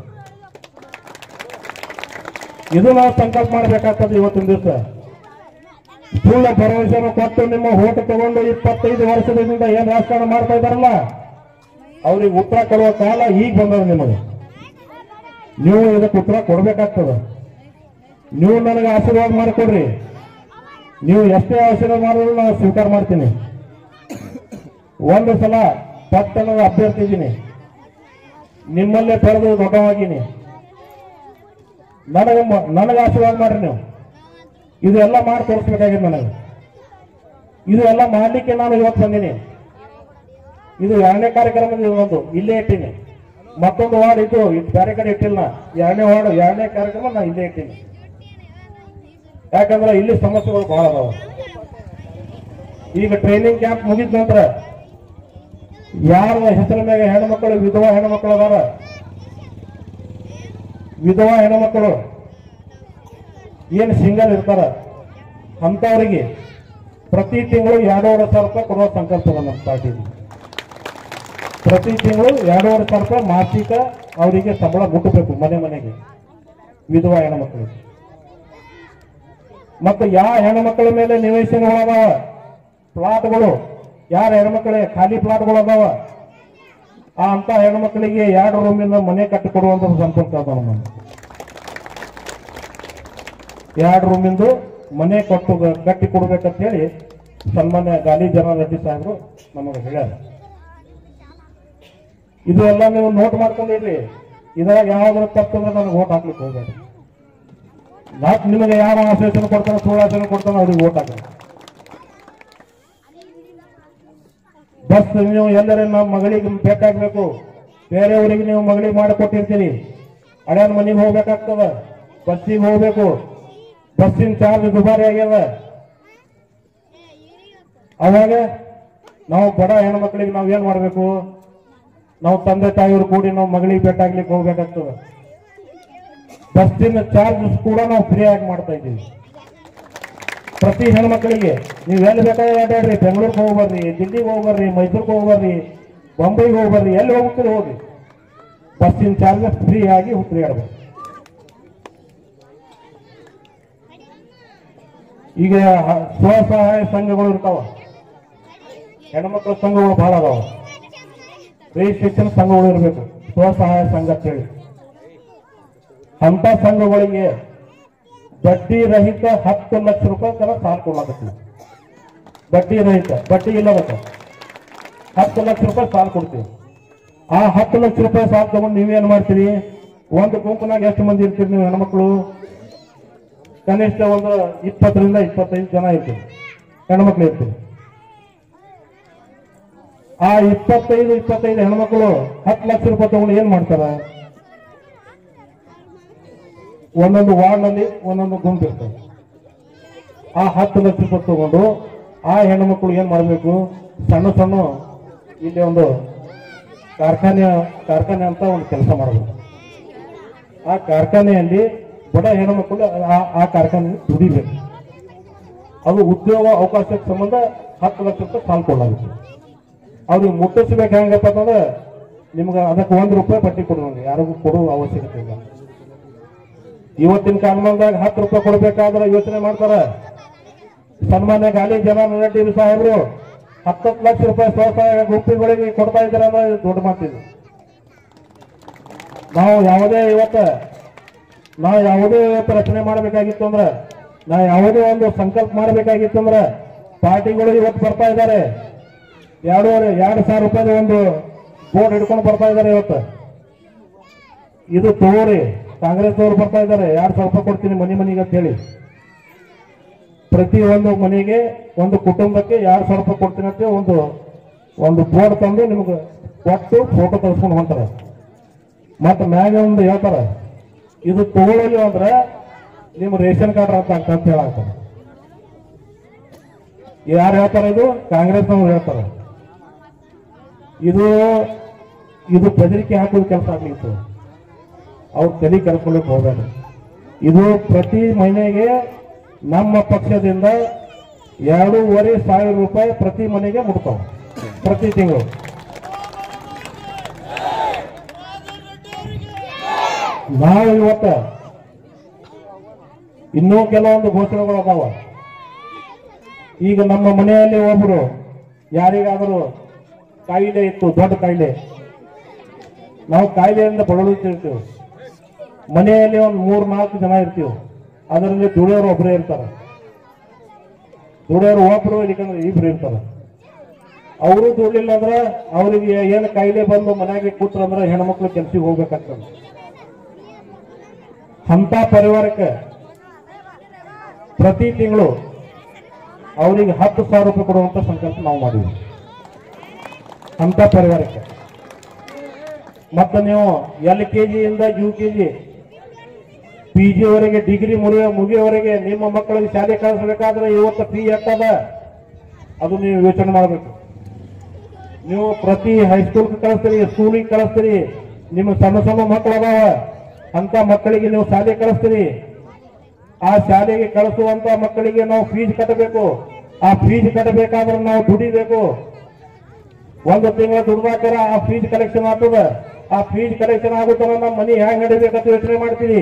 ಇದು ನಾವು ಸಂಕಲ್ಪ ಮಾಡಬೇಕಾಗ್ತದೆ ಇವತ್ತಿನ ದಿವಸ ಸುಳ್ಳ ಭರವಸೆಯನ್ನು ಕೊಟ್ಟು ನಿಮ್ಮ ಓಟ್ ತಗೊಂಡು ಇಪ್ಪತ್ತೈದು ವರ್ಷದಿಂದ ಏನ್ ರಾಜಕಾರಣ ಮಾಡ್ತಾ ಇದಾರಲ್ಲ ಅವ್ರಿಗೆ ಉತ್ತರ ಕೊಡುವ ಕಾಲ ಈಗ ಬಂದದ ನಿಮಗೆ ನೀವು ಇದಕ್ಕೆ ಉತ್ತರ ಕೊಡ್ಬೇಕಾಗ್ತದ ನೀವು ನನಗೆ ಆಶೀರ್ವಾದ ಮಾಡಿಕೊಡ್ರಿ ನೀವು ಎಷ್ಟೇ ಆಶೀರ್ವಾದ ಮಾಡಿದ್ರು ನಾನು ಸ್ವೀಕಾರ ಮಾಡ್ತೀನಿ ಒಂದು ಸಲ ಪಟ್ಟಣದ ಅಭ್ಯರ್ಥಿ ಇದ್ದೀನಿ ನಿಮ್ಮಲ್ಲೇ ಪಡೆದು ದೊಡ್ಡವಾಗಿನಿ ನನಗೆ ಮ- ನನಗೆ ಆಶೀರ್ವಾದ ಮಾಡ್ರಿ ನೀವು ಇದು ಎಲ್ಲ ಮಾಡಿ ತೋರಿಸ್ಬೇಕಾಗಿದೆ ನನಗೆ ಇದು ಎಲ್ಲ ಮಾಡ್ಲಿಕ್ಕೆ ನಾನು ಇವತ್ತು ಬಂದೀನಿ ಇದು ಎರಡನೇ ಕಾರ್ಯಕ್ರಮ ಇದು ಒಂದು ಇಲ್ಲೇ ಇಟ್ಟೀನಿ ಮತ್ತೊಂದು ವಾರ್ಡ್ ಇದು ಇದು ಬೇರೆ ಕಡೆ ಇಟ್ಟಿಲ್ಲ ನಾ. ಎರಡನೇ ವಾರ್ಡ್ ಎರಡನೇ ಕಾರ್ಯಕ್ರಮ ನಾನು ಇಲ್ಲೇ ಇಟ್ಟೀನಿ ಯಾಕಂದ್ರೆ ಇಲ್ಲಿ ಸಮಸ್ಯೆಗಳು ಬಹಳ ಅದಾವ ಈಗ ಟ್ರೈನಿಂಗ್ ಕ್ಯಾಂಪ್ ಮುಗಿದ ನಂತರ ಯಾರ ಹೆಸರ ಮೇಲೆ ಹೆಣ್ಮಕ್ಳು ವಿಧವಾ ಹೆಣ್ಮಕ್ಳು ಅದಾರ ವಿಧವಾ ಹೆಣ್ಮಕ್ಳು ಏನು ಸಿಂಗಲ್ ಇರ್ತಾರ ಅಂತವರಿಗೆ ಪ್ರತಿ ತಿಂಗಳು ಎರಡೂವರೆ ಸಾವಿರ ರೂಪಾಯಿ ಕೊಡುವ ಸಂಕಲ್ಪ ಅದ ನಮ್ಮ ಪಾರ್ಟಿ ಪ್ರತಿ ತಿಂಗಳು ಎರಡೂವರೆ ಸಾವಿರ ರೂಪಾಯಿ ಮಾಸಿಕ ಅವರಿಗೆ ಸಂಬಳ ಮುಟ್ಟಬೇಕು ಮನೆ ಮನೆಗೆ ವಿಧವಾ ಹೆಣ್ಮಕ್ಳು ಮತ್ತು ಯಾವ ಹೆಣ್ಮಕ್ಳ ಮೇಲೆ ನಿವೇಶನಗಳು ಅದಾವ ಪ್ಲಾಟ್ಗಳು ಯಾರ ಹೆಣ್ಮಕ್ಳಿಗೆ ಖಾಲಿ ಪ್ಲಾಟ್ಗಳು ಅದಾವ ಆ ಅಂತ ಹೆಣ್ಮಕ್ಳಿಗೆ ಎರಡು ರೂಮಿನ ಮನೆ ಕಟ್ಟಿ ಕೊಡುವಂತ ಸಂಪರ್ಕ ಅದ ನಮ್ಮ ಎರಡು ರೂಮಿಂದು ಮನೆ ಕಟ್ಟು ಕಟ್ಟಿ ಕೊಡ್ಬೇಕಂತ ಹೇಳಿ ಸನ್ಮಾನ್ಯ ಗಾಲಿ ಜನ ರೆಡ್ಡಿ ಸಾಹೇಬರು ನಮಗೆ ಹೇಳ್ಯಾರ ಇದು ಎಲ್ಲ ನೀವು ನೋಟ್ ಮಾಡ್ಕೊಂಡಿರ್ರಿ ಇದ್ರಾಗ ಯಾವ್ದಾರ ತಪ್ಪಂದ್ರೆ ನನಗೆ ಓಟ್ ಹಾಕ್ಲಿಕ್ಕೆ ಹೋಗ್ಬೇಡಿ ನಾಕ್ ನಿಮಗೆ ಯಾವ ಆಶ್ವಾಸನೆ ಕೊಡ್ತಾನೆ ಸುಳ್ಳು ಆಶ್ವಾಸನೆ ಕೊಡ್ತಾನೆ ಅವ್ರಿಗೆ ಓಟ್ ಹಾಕಿ ಬಸ್ ನೀವು ಎಲ್ಲರ ನಮ್ಮ ಮಗಳಿಗೆ ಬೇಕಾಗಬೇಕು ಬೇರೆಯವರಿಗೆ ನೀವು ಮಗಳಿಗೆ ಮಾಡಿಕೊಟ್ಟಿರ್ತೀರಿ ಹಳ್ಯಾನ ಮನೆಗೆ ಹೋಗ್ಬೇಕಾಗ್ತದ ಬಸ್ಸಿಗೆ ಹೋಗ್ಬೇಕು ಬಸ್ಸಿನ ಚಾರ್ಜ್ ದುಬಾರಿ ಆಗ್ಯದ ಅವಾಗ ನಾವು ಬಡ ಹೆಣ್ಮಕ್ಳಿಗೆ ನಾವು ಏನ್ ಮಾಡ್ಬೇಕು ನಾವು ತಂದೆ ತಾಯಿಯವರು ಕೂಡಿ ನಾವು ಮಗಳಿಗೆ ಭೇಟಾಗ್ಲಿಕ್ಕೆ ಹೋಗ್ಬೇಕಾಗ್ತದ ಬಸ್ಸಿನ ಚಾರ್ಜ್ ಕೂಡ ನಾವು ಫ್ರೀ ಆಗಿ ಮಾಡ್ತಾ ಇದ್ದೀವಿ ಪ್ರತಿ ಹೆಣ್ಮಕ್ಳಿಗೆ ನೀವು ಎಲ್ಲಿ ಬೇಕಾದ್ರೆ ಅಡ್ಡಾಡ್ರಿ ಬೆಂಗಳೂರಿಗೆ ಹೋಗ್ಬರ್ರಿ ದಿಲ್ಲಿಗೆ ಹೋಗ್ಬರ್ರಿ ಮೈಸೂರಿಗೆ ಹೋಗ್ಬರ್ರಿ ಬೊಂಬೈಗೆ ಹೋಗ್ಬರ್ರಿ ಎಲ್ಲಿ ಹೋಗ್ತೀರಿ ಹೋಗ್ರಿ ಬಸ್ಸಿನ ಚಾರ್ಜ್ ಫ್ರೀ ಆಗಿ ತಿರುಗಾಡ್ಬೇಕು ಈಗ ಹ- ಸ್ವಸಹಾಯ ಸಂಘಗಳು ಇರ್ತಾವ ಹೆಣ್ಮಕ್ಳ ಸಂಘಗಳು ಬಹಳ ಅದಾವ ರಿಜಿಸ್ಟ್ರೇಷನ್ ಸಂಘಗಳು ಇರಬೇಕು ಸ್ವಸಹಾಯ ಸಂಘ ಅಂತ ಹೇಳಿ ಅಂತ ಸಂಘಗಳಿಗೆ ಬಡ್ಡಿ ರಹಿತ ಹತ್ತು ಲಕ್ಷ ರೂಪಾಯಿ ತರ ಸಾಲ ಕೊಡ್ಲಾಕತ್ತೀವಿ ಬಡ್ಡಿ ರಹಿತ ಬಡ್ಡಿ ಇಲ್ಲದಕ್ಕ ಹತ್ತು ಲಕ್ಷ ರೂಪಾಯಿ ಸಾಲ ಕೊಡ್ತೀವಿ ಆ ಹತ್ತು ಲಕ್ಷ ರೂಪಾಯಿ ಸಾಲ ತಗೊಂಡು ನೀವೇನ್ ಮಾಡ್ತೀರಿ ಒಂದು ಗುಂಪಿನಾಗ ಎಷ್ಟು ಮಂದಿ ಇರ್ತೀರಿ ನೀವು ಹೆಣ್ಮಕ್ಳು ಕನಿಷ್ಠ ಒಂದು ಇಪ್ಪತ್ತರಿಂದ ಇಪ್ಪತ್ತೈದು ಜನ ಇರ್ತೀವಿ ಹೆಣ್ಮಕ್ಳು ಇರ್ತೀವಿ ಆ ಇಪ್ಪತ್ತೈದು ಇಪ್ಪತ್ತೈದು ಹೆಣ್ಮಕ್ಳು ಹತ್ತು ಲಕ್ಷ ರೂಪಾಯಿ ತಗೊಂಡು ಏನ್ ಮಾಡ್ತಾರ ಒಂದೊಂದು ವಾರ್ಡ್ನಲ್ಲಿ ಒಂದೊಂದು ಗುಂಪು ಇರ್ತದೆ ಆ ಹತ್ತು ಲಕ್ಷ ರೂಪಾಯಿ ತಗೊಂಡು ಆ ಹೆಣ್ಮಕ್ಳು ಏನ್ ಮಾಡಬೇಕು ಸಣ್ಣ ಸಣ್ಣ ಇಲ್ಲಿ ಒಂದು ಕಾರ್ಖಾನೆ ಕಾರ್ಖಾನೆ ಅಂತ ಒಂದು ಕೆಲಸ ಮಾಡಬೇಕು ಆ ಕಾರ್ಖಾನೆಯಲ್ಲಿ ಬಡ ಹೆಣ್ಮಕ್ಳು ಆ- ಆ ಕಾರ್ಖಾನೆ ದುಡಿಬೇಕು ಅದು ಉದ್ಯೋಗ ಅವಕಾಶಕ್ಕೆ ಸಂಬಂಧ ಹತ್ತು ಲಕ್ಷ ರೂಪಾಯಿ ಸಾಲ ಕೊಡಲಾಗುತ್ತೆ ಅವ್ರಿಗೆ ಮುಟ್ಟಿಸ್ಬೇಕು ಹೆಂಗಪ್ಪ ಅಂತಂದ್ರೆ ನಿಮ್ಗೆ ಅದಕ್ಕೆ ಒಂದು ರೂಪಾಯಿ ಬಡ್ಡಿ ಕೊಡೋಂಗೆ ಯಾರಿಗೂ ಕೊಡುವ ಅವಶ್ಯಕತೆ ಇಲ್ಲ ಇವತ್ತಿನ ಕಾಲಮಾನದಾಗ ಹತ್ತು ರೂಪಾಯಿ ಕೊಡ್ಬೇಕಾದ್ರೆ ಯೋಚನೆ ಮಾಡ್ತಾರ ಸನ್ಮಾನ್ಯ ಗಾಲಿ ಜನ ರೆಡ್ಡಿ ಸಾಹೇಬರು ಹತ್ತತ್ತು ಲಕ್ಷ ರೂಪಾಯಿ ಸ್ವಸಹಾಯ ಗುಂಪುಗಳಿಗೆ ಕೊಡ್ತಾ ಇದ್ದಾರೆ ಅಂದ್ರೆ ಇದು ದೊಡ್ಡ ಮಾತಿದೆ ನಾವು ಯಾವುದೇ ಇವತ್ತ ನಾವು ಯಾವುದೇ ಇವತ್ತು ರಚನೆ ಮಾಡಬೇಕಾಗಿತ್ತು ಅಂದ್ರೆ ನಾವು ಯಾವುದೇ ಒಂದು ಸಂಕಲ್ಪ ಮಾಡಬೇಕಾಗಿತ್ತು ಅಂದ್ರೆ ಪಾರ್ಟಿಗಳು ಇವತ್ತು ಬರ್ತಾ ಇದ್ದಾರೆ ಎರಡೂವರೆ ಎರಡು ಸಾವಿರ ರೂಪಾಯಿ ಒಂದು ಬೋರ್ಡ್ ಹಿಡ್ಕೊಂಡು ಬರ್ತಾ ಇದ್ದಾರೆ ಇವತ್ತು ಇದು ತಗೋರಿ ಕಾಂಗ್ರೆಸ್ ಅವರು ಬರ್ತಾ ಇದ್ದಾರೆ ಎರಡು ಸಾವಿರ ರೂಪಾಯಿ ಕೊಡ್ತೀನಿ ಮನಿ ಮನಿಗೆ ಅಂತ ಹೇಳಿ ಪ್ರತಿ ಒಂದು ಮನೆಗೆ ಒಂದು ಕುಟುಂಬಕ್ಕೆ ಎರಡು ಸಾವಿರ ರೂಪಾಯಿ ಕೊಡ್ತೀನಿ ಅಂತ ಒಂದು ಒಂದು ಬೋರ್ಡ್ ತಂದು ನಿಮ್ಗೆ ಕೊಟ್ಟು ಫೋಟೋ ತೆಗೆಸ್ಕೊಂಡು ಹೊಂಟಾರ ಮತ್ತೆ ಮ್ಯಾಗ ಒಂದು ಹೇಳ್ತಾರ ಇದು ತಗೊಳ್ಳಿ ಅಂದ್ರೆ ನಿಮ್ಮ ರೇಷನ್ ಕಾರ್ಡ್ ರದ್ದು ಆಗ್ತದೆ ಅಂತ ಹೇಳಾಗ್ತಾರೆ ಯಾರು ಹೇಳ್ತಾರ ಇದು ಕಾಂಗ್ರೆಸ್ನವ್ರು ಹೇಳ್ತಾರ ಇದು ಇದು ಬೆದರಿಕೆ ಹಾಕೋದು ಕೆಲಸ ಆಗ್ಲಿತ್ತು ಅವ್ರು ತಲೆ ಕರ್ಕೊಳ್ಳಿಕ್ ಹೋಗ್ಬೇಡ ಇದು ಪ್ರತಿ ಮನೆಗೆ ನಮ್ಮ ಪಕ್ಷದಿಂದ ಎರಡೂವರೆ ಸಾವಿರ ರೂಪಾಯಿ ಪ್ರತಿ ಮನೆಗೆ ಮುಟ್ತಾವ ಪ್ರತಿ ತಿಂಗಳು ನಾವು ಇವತ್ತ ಇನ್ನೂ ಕೆಲವೊಂದು ಘೋಷಣೆಗಳು ಅದಾವ ಈಗ ನಮ್ಮ ಮನೆಯಲ್ಲಿ ಒಬ್ರು ಯಾರಿಗಾದರೂ ಕಾಯಿಲೆ ಇತ್ತು ದೊಡ್ಡ ಕಾಯಿಲೆ ನಾವು ಕಾಯಿಲೆಯಿಂದ ಬಳಲುತ್ತಿರ್ತೀವಿ ಮನೆಯಲ್ಲಿ ಒಂದು ಮೂರ್ ನಾಲ್ಕು ಜನ ಇರ್ತೀವಿ ಅದರಲ್ಲಿ ದುಡಿಯೋರು ಒಬ್ಬರೇ ಇರ್ತಾರೆ ದುಡಿಯೋರು ಒಬ್ರು ಇದಕ್ಕಂದ್ರೆ ಇಬ್ರು ಇರ್ತಾರೆ ಅವರು ದುಡ್ಲಿಲ್ಲ ಅಂದ್ರೆ ಅವರಿಗೆ ಏನು ಕಾಯಿಲೆ ಬಂದು ಮನೆಗೆ ಕೂತ್ರಂದ್ರೆ ಹೆಣ್ಮಕ್ಳು ಕೆಲ್ಸಕ್ಕೆ ಹೋಗ್ಬೇಕಾಗ್ತದೆ ಅಂತ ಪರಿವಾರಕ್ಕೆ ಪ್ರತಿ ತಿಂಗಳು ಅವರಿಗೆ ಹತ್ತು ಸಾವಿರ ರೂಪಾಯಿ ಕೊಡುವಂತ ಸಂಕಲ್ಪ ನಾವು ಮಾಡಿದ್ವಿ ಅಂತ ಪರಿವಾರಕ್ಕೆ ಮತ್ತೆ ನೀವು ಎಲ್ ಕೆ ಜಿಯಿಂದ U K G P G ವರೆಗೆ ಡಿಗ್ರಿ ಮುಗಿಯ ಮುಗಿಯವರೆಗೆ ನಿಮ್ಮ ಮಕ್ಕಳಿಗೆ ಶಾಲೆ ಕಳಿಸಬೇಕಾದ್ರೆ ಇವತ್ತು ಫೀ ಎಷ್ಟದ ಅದು ನೀವು ಯೋಚನೆ ಮಾಡಬೇಕು ನೀವು ಪ್ರತಿ ಹೈಸ್ಕೂಲ್ ಕಳಿಸ್ತೀರಿ ಸ್ಕೂಲಿಗೆ ಕಳಿಸ್ತೀರಿ ನಿಮ್ಮ ಸಣ್ಣ ಸಣ್ಣ ಮಕ್ಕಳು ಅದಾವ ಅಂತ ಮಕ್ಕಳಿಗೆ ನೀವು ಶಾಲೆ ಕಳಿಸ್ತೀರಿ ಆ ಶಾಲೆಗೆ ಕಳಿಸುವಂತ ಮಕ್ಕಳಿಗೆ ನಾವು ಫೀಸ್ ಕಟ್ಟಬೇಕು ಆ ಫೀಸ್ ಕಟ್ಟಬೇಕಾದ್ರೆ ನಾವು ದುಡಿಬೇಕು ಒಂದು ತಿಂಗಳ ದುಡ್ದಾಕರ ಆ ಫೀಸ್ ಕಲೆಕ್ಷನ್ ಆಗ್ತದ ಆ ಫೀಸ್ ಕಲೆಕ್ಷನ್ ಆಗುತ್ತಲ್ಲ ನಮ್ಮ ಮನಿ ಹ್ಯಾಂಗ್ ನಡಿಬೇಕಂತ ಯೋಚನೆ ಮಾಡ್ತೀವಿ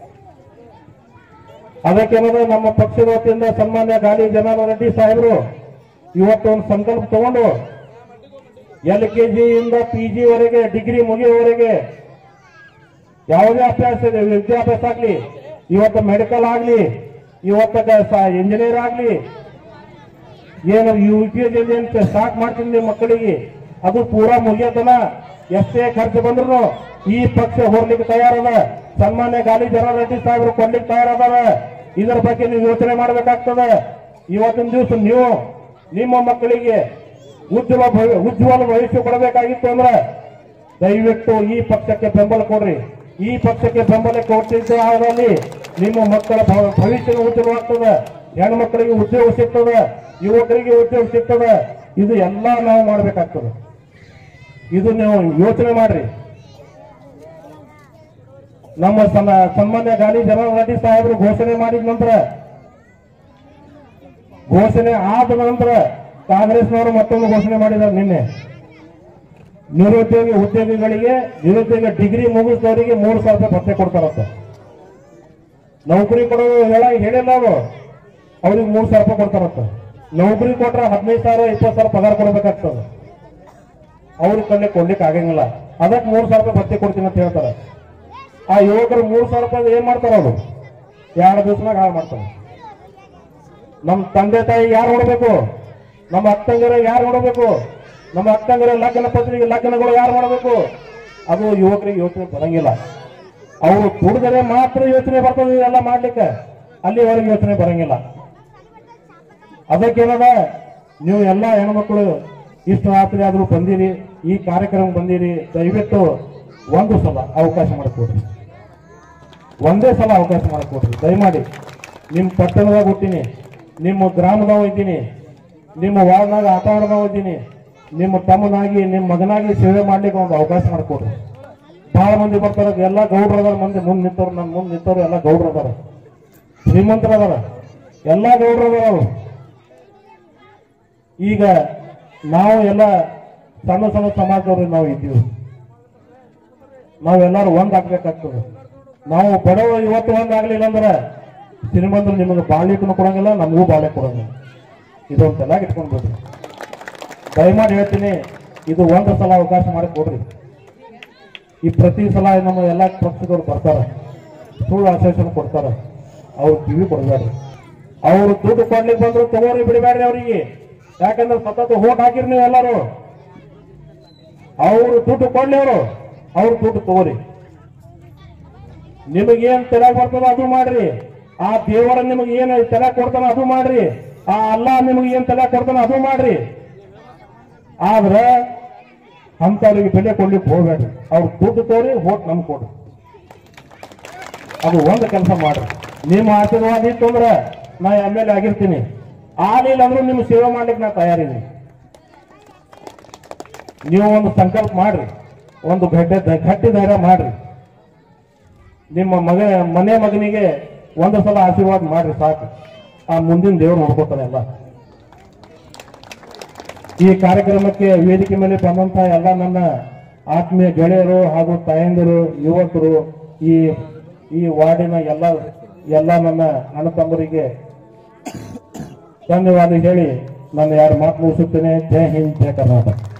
ಅದಕ್ಕೇನದ ನಮ್ಮ ಪಕ್ಷದ ವತಿಯಿಂದ ಸನ್ಮಾನ್ಯ ಗಾಲಿ ಜನಾರ್ದನ ರೆಡ್ಡಿ ಸಾಹೇಬರು ಇವತ್ತು ಒಂದು ಸಂಕಲ್ಪ ತಗೊಂಡು ಎಲ್ ಕೆ ಜಿಯಿಂದ ಪಿ ಜಿ ವರೆಗೆ ಡಿಗ್ರಿ ಮುಗಿಯುವವರೆಗೆ ಯಾವುದೇ ಅಭ್ಯಾಸ ಇದೆ ವಿದ್ಯಾಭ್ಯಾಸ ಆಗ್ಲಿ ಇವತ್ತು ಮೆಡಿಕಲ್ ಆಗ್ಲಿ ಇವತ್ತು ಇಂಜಿನಿಯರ್ ಆಗ್ಲಿ ಏನು ಯು ಪಿ ಎಸ್ ಸ್ಟಾರ್ಟ್ ಮಾಡ್ತೀನಿ ನಿಮ್ಮ ಮಕ್ಕಳಿಗೆ ಅದು ಪೂರಾ ಮುಗಿಯತನ ಎಷ್ಟೇ ಖರ್ಚು ಬಂದ್ರು ಈ ಪಕ್ಷ ಹೋಗ್ಲಿಕ್ಕೆ ತಯಾರದ ಸನ್ಮಾನ್ಯ ಗಾಲಿ ಜನ ರೆಡ್ಡಿ ಸಾಹೇಬರು ಕೊಡ್ಲಿಕ್ಕೆ ತಯಾರದಾರ ಇದರ ಬಗ್ಗೆ ನೀವು ಯೋಚನೆ ಮಾಡಬೇಕಾಗ್ತದೆ ಇವತ್ತಿನ ದಿವಸ ನೀವು ನಿಮ್ಮ ಮಕ್ಕಳಿಗೆ ಉಜ್ವಲ ಭವಿ- ಉಜ್ವಲ ಭವಿಷ್ಯ ಕೊಡಬೇಕಾಗಿತ್ತು ಅಂದ್ರೆ ದಯವಿಟ್ಟು ಈ ಪಕ್ಷಕ್ಕೆ ಬೆಂಬಲ ಕೊಡ್ರಿ ಈ ಪಕ್ಷಕ್ಕೆ ಬೆಂಬಲ ಕೊಟ್ಟಿದ್ದ ಅದರಲ್ಲಿ ನಿಮ್ಮ ಮಕ್ಕಳ ಭವ- ಭವಿಷ್ಯ ಉಜ್ವಲವಾಗ್ತದೆ ಹೆಣ್ಮಕ್ಳಿಗೆ ಉದ್ಯೋಗ ಸಿಗ್ತದೆ ಯುವಕರಿಗೆ ಉದ್ಯೋಗ ಸಿಗ್ತದೆ ಇದು ಎಲ್ಲ ನಾವು ಮಾಡಬೇಕಾಗ್ತದೆ ಇದು ನೀವು ಯೋಚನೆ ಮಾಡ್ರಿ ನಮ್ಮ ಸನ್ನ- ಸನ್ಮಾನ್ಯ ಗಾಲಿ ಜನಾರ್ದನ ರೆಡ್ಡಿ ಸಾಹೇಬರು ಘೋಷಣೆ ಮಾಡಿದ ನಂತರ ಘೋಷಣೆ ಆದ ನಂತರ ಕಾಂಗ್ರೆಸ್ನವರು ಮತ್ತೊಂದು ಘೋಷಣೆ ಮಾಡಿದ್ದಾರೆ ನಿನ್ನೆ ನಿರುದ್ಯೋಗಿ ಉದ್ಯೋಗಿಗಳಿಗೆ ನಿರುದ್ಯೋಗ ಡಿಗ್ರಿ ಮುಗಿಸಿದವರಿಗೆ ಮೂರು ಸಾವಿರ ರೂಪಾಯಿ ಭತ್ಯೆ ಕೊಡ್ತಾರಂತ ನೌಕರಿ ಕೊಡೋದು ಹೇಳ ಹೇಳಿಲ್ಲ ಅವರು ಅವ್ರಿಗೆ ಮೂರು ಸಾವಿರ ರೂಪಾಯಿ ಕೊಡ್ತಾರಂತ ನೌಕರಿ ಕೊಟ್ರೆ ಹದಿನೈದು ಸಾವಿರ ಇಪ್ಪತ್ತು ಸಾವಿರ ಪಗಾರ ಕೊಡ್ಬೇಕಾಗ್ತದೆ ಅವ್ರ ಕಣ್ಣೆ ಕೊಡ್ಲಿಕ್ಕೆ ಆಗಂಗಿಲ್ಲ ಅದಕ್ಕೆ ಮೂರು ಸಾವಿರ ರೂಪಾಯಿ ಭತ್ಯೆ ಕೊಡ್ತೀನಿ ಅಂತ ಹೇಳ್ತಾರೆ ಆ ಯುವಕರು ಮೂರು ಸಾವಿರ ರೂಪಾಯಿ ಏನ್ ಮಾಡ್ತಾರ ಅವರು ಎರಡು ದಿವಸನಾಗ ಹಾಳು ಮಾಡ್ತಾರೆ ನಮ್ಮ ತಂದೆ ತಾಯಿ ಯಾರು ನೋಡಬೇಕು ನಮ್ಮ ಅಕ್ಕಂಗರ ಯಾರು ನೋಡಬೇಕು ನಮ್ಮ ಅಕ್ಕಂಗರ ಲಗ್ನ ಪತ್ರಿಕೆ ಲಗ್ನಗಳು ಯಾರು ಮಾಡಬೇಕು ಅದು ಯುವಕರಿಗೆ ಯೋಚನೆ ಬರಂಗಿಲ್ಲ ಅವರು ದುಡಿದರೆ ಮಾತ್ರ ಯೋಚನೆ ಬರ್ತದೆ ಇವೆಲ್ಲ ಮಾಡ್ಲಿಕ್ಕೆ ಅಲ್ಲಿವರೆಗೆ ಯೋಚನೆ ಬರಂಗಿಲ್ಲ ಅದಕ್ಕೇನದ ನೀವು ಎಲ್ಲ ಹೆಣ್ಮಕ್ಳು ಇಷ್ಟು ರಾತ್ರಿ ಆದ್ರೂ ಬಂದಿರಿ ಈ ಕಾರ್ಯಕ್ರಮ ಬಂದಿರಿ ದಯವಿಟ್ಟು ಒಂದು ಸಲ ಅವಕಾಶ ಮಾಡಿಕೊಡ್ರಿ ಒಂದೇ ಸಲ ಅವಕಾಶ ಮಾಡಿಕೊಡ್ರಿ ದಯಮಾಡಿ ನಿಮ್ಮ ಪಟ್ಟಣದಾಗ ಹುಟ್ಟಿನಿ ನಿಮ್ಮ ಗ್ರಾಮದಾಗ ಇದ್ದೀನಿ ನಿಮ್ಮ ವಾರ್ಡ್ನಾಗ ಆಟ ಆಡೋದಾಗ ಇದ್ದೀನಿ ನಿಮ್ಮ ತಮ್ಮನಾಗಿ ನಿಮ್ಮ ಮಗನಾಗಿ ಸೇವೆ ಮಾಡ್ಲಿಕ್ಕೆ ಒಂದು ಅವಕಾಶ ಮಾಡಿಕೊಡ್ರಿ ಬಹಳ ಮಂದಿ ಬರ್ತಾರ ಎಲ್ಲ ಗೌಡ್ರು ಅದಾರ ಮಂದಿ ಮುಂದೆ ನಿಂತವ್ರು ನನ್ನ ಮುಂದೆ ನಿಂತವ್ರು ಎಲ್ಲ ಗೌಡ್ರು ಅದಾರ ಶ್ರೀಮಂತರು ಅದಾರ ಎಲ್ಲ ಗೌಡ್ರು ಅದಾರ ಅವ್ರು ಈಗ ನಾವು ಎಲ್ಲ ಸಣ್ಣ ಸಣ್ಣ ಸಮಾಜದವ್ರು ನಾವು ಇದ್ದೀವಿ ನಾವೆಲ್ಲರೂ ಒಂದಾಗ್ಬೇಕಾಗ್ತದೆ ನಾವು ಬಡವ ಇವತ್ತು ಒಂದಾಗ್ಲಿಲ್ಲ ಅಂದ್ರೆ ಶ್ರೀಮಂತರು ನಿಮಗೆ ಬಾಳ್ಲಿಕ್ಕೂ ಕೊಡಂಗಿಲ್ಲ ನಮಗೂ ಬಾಳೆ ಕೊಡಂಗಿಲ್ಲ ಇದೊಂದೆಲ್ಲ ಇಟ್ಕೊಂಡು ಬಿಡ್ರಿ ದಯಮಾಡಿ ಹೇಳ್ತೀನಿ ಇದು ಒಂದು ಸಲ ಅವಕಾಶ ಮಾಡಿ ಕೊಡ್ರಿ ಈ ಪ್ರತಿ ಸಲ ನಮ್ಮ ಎಲ್ಲ ಪಕ್ಷದವ್ರು ಬರ್ತಾರೆ ಸುಳ್ಳು ಆಶ್ವಾಸನೆ ಕೊಡ್ತಾರೆ ಅವ್ರು ಕಿವಿ ಕೊಡಬೇಡ್ರಿ ಅವ್ರು ದುಡ್ಡು ಕೊಡ್ಲಿಕ್ಕೆ ಬಂದ್ರು ತಗೋರಿ ಬಿಡಬೇಡ್ರಿ ಅವರಿಗೆ ಯಾಕಂದ್ರೆ ಸತತ ಹೋಟ್ ಹಾಕಿರಿ ನೀವು ಎಲ್ಲರೂ ಅವ್ರು ದುಡ್ಡು ಕೊಡ್ಲಿ ಅವರು ಅವ್ರು ದುಡ್ಡು ತಗೋರಿ ನಿಮಗೇನ್ ತಲೆಗೆ ಬರ್ತದ ಅದು ಮಾಡ್ರಿ ಆ ದೇವರ ನಿಮಗೆ ಏನು ತಲೆ ಕೊಡ್ತಾನ ಅದು ಮಾಡ್ರಿ ಆ ಅಲ್ಲಾ ನಿಮಗೆ ಏನ್ ತಲೆ ಕೊಡ್ತಾನ ಅದು ಮಾಡ್ರಿ ಆದ್ರೆ ಅಂತವ್ರಿಗೆ ಬೆಲೆ ಕೊಡ್ಲಿಕ್ಕೆ ಹೋಗ್ಬೇಡ್ರಿ ಅವ್ರು ದುಡ್ಡು ತೋರಿ ಹೋಟ್ ನಮ್ಗೆ ಕೊಡ್ರಿ ಅದು ಒಂದು ಕೆಲಸ ಮಾಡ್ರಿ ನಿಮ್ಮ ಆಶೀರ್ವಾದ ಇತ್ತು ಅಂದ್ರೆ ನಾ ಎಮ್ ಎಲ್ ಎ ಆಗಿರ್ತೀನಿ ಆಗಲಿಲ್ಲ ಅಂದ್ರೂ ನಿಮ್ಮ ಸೇವೆ ಮಾಡ್ಲಿಕ್ಕೆ ನಾ ತಯಾರಿದ್ದೀನಿ ನೀವು ಒಂದು ಸಂಕಲ್ಪ ಮಾಡ್ರಿ ಒಂದು ಗಡ್ಡೆ ಗಟ್ಟಿ ಧೈರ್ಯ ಮಾಡ್ರಿ ನಿಮ್ಮ ಮಗ ಮನೆ ಮಗನಿಗೆ ಒಂದು ಸಲ ಆಶೀರ್ವಾದ ಮಾಡ್ರಿ ಸಾಕು ಆ ಮುಂದಿನ ದೇವ್ರು ನೋಡ್ಕೋತಾನೆ ಎಲ್ಲ ಈ ಕಾರ್ಯಕ್ರಮಕ್ಕೆ ವೇದಿಕೆ ಮೇಲೆ ಬಂದಂತ ಎಲ್ಲ ನನ್ನ ಆತ್ಮೀಯ ಗೆಳೆಯರು ಹಾಗೂ ತಾಯಂದಿರು ಯುವಕರು ಈ ಈ ವಾರ್ಡಿನ ಎಲ್ಲ ಎಲ್ಲ ನನ್ನ ಅಣ್ಣ ತಮ್ಮರಿಗೆ ಧನ್ಯವಾದ ಹೇಳಿ ನಾನು ಯಾರು ಮಾತು ಮುಗಿಸುತ್ತೇನೆ ಜೈ ಹಿಂದ್ ಜೈ ಕರ್ನಾಟಕ